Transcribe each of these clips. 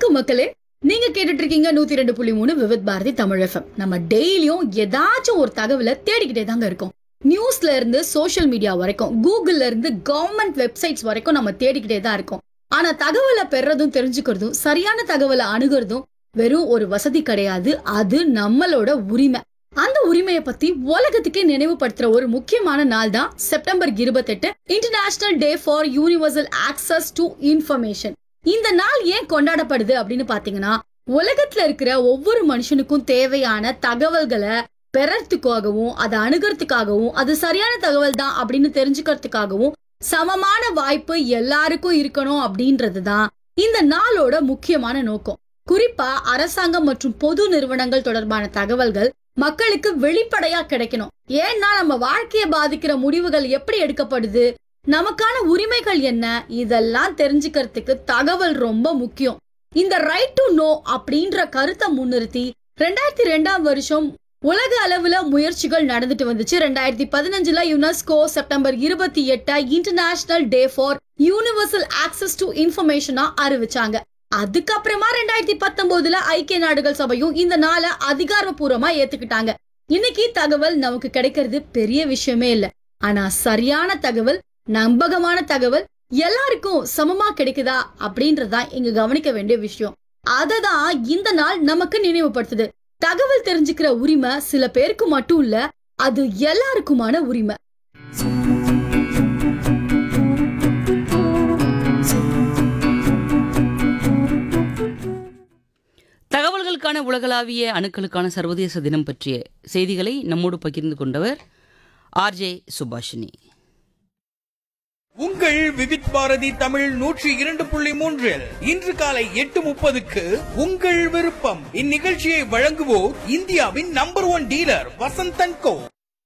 வணக்கம் மக்களே நீங்க கேட்டுட்டு இருக்கீங்க நூத்தி ரெண்டு புள்ளி மூணு விவித் பாரதி தமிழ் எஃப்எம் நம்ம டெய்லியும் ஏதாச்சும் ஒரு தகவலை தேடிக்கிட்டே தாங்க இருக்கோம் நியூஸ்ல இருந்து சோஷியல் மீடியா வரைக்கும் கூகுள்ல இருந்து கவர்மெண்ட் வெப்சைட்ஸ் வரைக்கும் நம்ம தேடிக்கிட்டே தான் இருக்கோம் ஆனா தகவலை பெறதும் தெரிஞ்சுக்கிறதும் சரியான தகவலை அணுகிறதும் வெறும் ஒரு வசதி கிடையாது அது நம்மளோட உரிமை அந்த உரிமையை பத்தி உலகத்துக்கே நினைவுபடுத்துற ஒரு முக்கியமான நாள் தான் செப்டம்பர் இருபத்தெட்டு international day for universal access to information இந்த நாள் ஏன் கொண்டாடப்படுது அப்படின்னு பாத்தீங்கன்னா உலகத்துல இருக்கிற ஒவ்வொரு மனுஷனுக்கும் தேவையான தகவல்களை பெறறதுக்காகவும் அதை அணுகிறதுக்காகவும் அது சரியான தகவல் தான் அப்படின்னு தெரிஞ்சுக்கிறதுக்காகவும் சமமான வாய்ப்பு எல்லாருக்கும் இருக்கணும் அப்படின்றது தான் இந்த நாளோட முக்கியமான நோக்கம் குறிப்பா அரசாங்கம் மற்றும் பொது நிறுவனங்கள் தொடர்பான தகவல்கள் மக்களுக்கு வெளிப்படையா கிடைக்கணும் ஏன்னா நம்ம வாழ்க்கையை பாதிக்கிற முடிவுகள் எப்படி எடுக்கப்படுது நமக்கான உரிமைகள் என்ன இதெல்லாம் தெரிஞ்சுக்கிறதுக்கு தகவல் ரொம்ப முக்கியம் இந்த ரைட் டு நோ அப்படின்ற கருத்தை முன்னிறுத்தி ரெண்டாயிரத்தி ரெண்டாம் வருஷம் உலக அளவுல முயற்சிகள் நடந்துட்டு வந்துச்சு ரெண்டாயிரத்தி பதினஞ்சுல யுனெஸ்கோ செப்டம்பர் இருபத்தி எட்ட international day for universal access to இன்ஃபர்மேஷனா அறிவிச்சாங்க அதுக்கப்புறமா ரெண்டாயிரத்தி பத்தொன்பதுல ஐக்கிய நாடுகள் சபையும் இந்த நாளை அதிகாரப்பூர்வமா ஏத்துக்கிட்டாங்க இன்னைக்கு தகவல் நமக்கு கிடைக்கிறது பெரிய விஷயமே இல்ல ஆனா சரியான தகவல் நம்பகமான தகவல் எல்லாருக்கும் சமமா கிடைக்குதா அப்படின்றதுதான் இங்க கவனிக்க வேண்டிய விஷயம் அததான் இந்த நாள் நமக்கு நினைவுபடுத்துது தகவல் தெரிஞ்சுக்கிற உரிமை சில பேருக்கு மட்டும் இல்ல அது எல்லாருக்குமான உரிமை தகவல்களுக்கான உலகளாவிய அணுக்களுக்கான சர்வதேச தினம் பற்றிய செய்திகளை நம்மோடு பகிர்ந்து கொண்டவர் ஆர்ஜே சுபாஷினி உங்கள் விவித் பாரதி தமிழ் நூற்றி இரண்டு புள்ளி மூன்றில் இன்று காலை எட்டு முப்பதுக்கு உங்கள் விருப்பம் இந்நிகழ்ச்சியை வழங்குவோர் இந்தியாவின் நம்பர் ஒன் டீலர் வசந்தன் கோ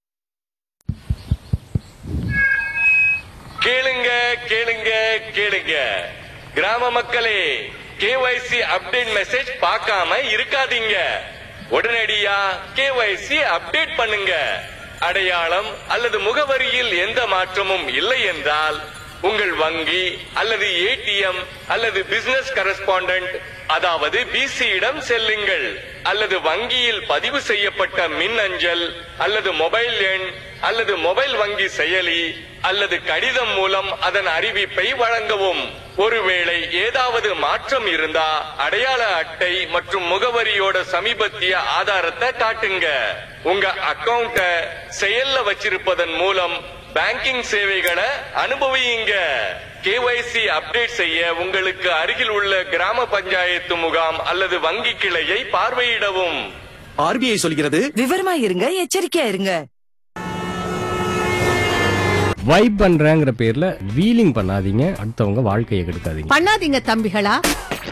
கேளுங்க கேளுங்க கேளுங்க கிராம மக்களே கேஒய்சி அப்டேட் மெசேஜ் பார்க்காம இருக்காதீங்க உடனடியா கேஒய்சி அப்டேட் பண்ணுங்க அடையாளம் அல்லது முகவரியில் எந்த மாற்றமும் இல்லை என்றால் உங்கள் வங்கி அல்லது ஏடிஎம் அல்லது பிசினஸ் கரஸ்பாண்டன்ட் அதாவது பிசியிடம் செல்லுங்கள் அல்லது வங்கியில் பதிவு செய்யப்பட்ட மின் அஞ்சல் அல்லது மொபைல் எண் அல்லது மொபைல் வங்கி செயலி அல்லது கடிதம் மூலம் அதன் அறிவிப்பை வழங்கவும் ஒருவேளை ஏதாவது மாற்றம் இருந்தா அடையாள அட்டை மற்றும் முகவரியோட சமீபத்திய ஆதாரத்தை காட்டுங்க உங்க அக்கவுண்ட செயல்ல வச்சிருப்பதன் மூலம் பேங்கிங் சேவைகளை அனுபவியுங்க கேஒய்சி அப்டேட் செய்ய உங்களுக்கு அருகில் உள்ள கிராம பஞ்சாயத்து முகாம் அல்லது வங்கி கிளையை பார்வையிடவும் ஆர்பிஐ சொல்கிறது விவரமா இருங்க எச்சரிக்கையா இருங்க வைப் பண்றேங்கிற பேர்ல வீலிங் பண்ணாதீங்க அடுத்தவங்க வாழ்க்கையை கெடுக்காதீங்க பண்ணாதீங்க தம்பிகளா